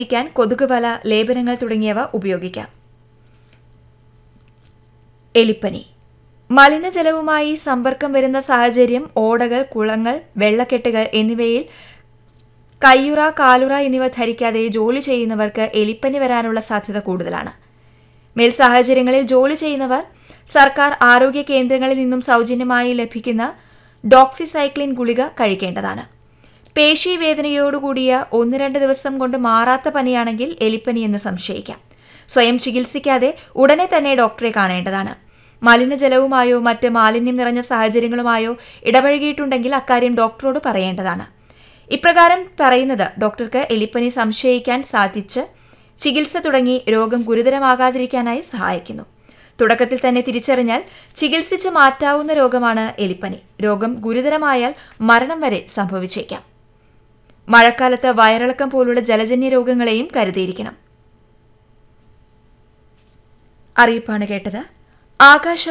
ക്കാൻ കൊതുകുവല ലേപനങ്ങൾ തുടങ്ങിയവ ഉപയോഗിക്കാം എലിപ്പനി മലിനജലവുമായി സമ്പർക്കം വരുന്ന സാഹചര്യം ഓടകൾ കുളങ്ങൾ വെള്ളക്കെട്ടുകൾ എന്നിവയിൽ കയ്യുറ കാലുറ എന്നിവ ധരിക്കാതെ ജോലി ചെയ്യുന്നവർക്ക് എലിപ്പനി വരാനുള്ള സാധ്യത കൂടുതലാണ് മേൽ സാഹചര്യങ്ങളിൽ ജോലി ചെയ്യുന്നവർ സർക്കാർ ആരോഗ്യ കേന്ദ്രങ്ങളിൽ നിന്നും സൗജന്യമായി ലഭിക്കുന്ന ഡോക്സിസൈക്ലിൻ ഗുളിക കഴിക്കേണ്ടതാണ് പേശീവേദനയോടുകൂടിയ ഒന്ന് രണ്ട് ദിവസം കൊണ്ട് മാറാത്ത പനിയാണെങ്കിൽ എലിപ്പനി എന്ന് സംശയിക്കാം സ്വയം ചികിത്സിക്കാതെ ഉടനെ തന്നെ ഡോക്ടറെ കാണേണ്ടതാണ് മലിനജലവുമായോ മറ്റ് മാലിന്യം നിറഞ്ഞ സാഹചര്യങ്ങളുമായോ ഇടപഴകിയിട്ടുണ്ടെങ്കിൽ അക്കാര്യം ഡോക്ടറോട് പറയേണ്ടതാണ് ഇപ്രകാരം പറയുന്നത് ഡോക്ടർക്ക് എലിപ്പനി സംശയിക്കാൻ സാധിച്ച് ചികിത്സ തുടങ്ങി രോഗം ഗുരുതരമാകാതിരിക്കാനായി സഹായിക്കുന്നു തുടക്കത്തിൽ തന്നെ തിരിച്ചറിഞ്ഞാൽ ചികിത്സിച്ച് മാറ്റാവുന്ന രോഗമാണ് എലിപ്പനി രോഗം ഗുരുതരമായാൽ മരണം വരെ സംഭവിച്ചേക്കാം മഴക്കാലത്ത് വയറിളക്കം പോലുള്ള ജലജന്യ രോഗങ്ങളെയും കരുതിയിരിക്കണം അറിയിപ്പാണ് കേട്ടത് ആകാശ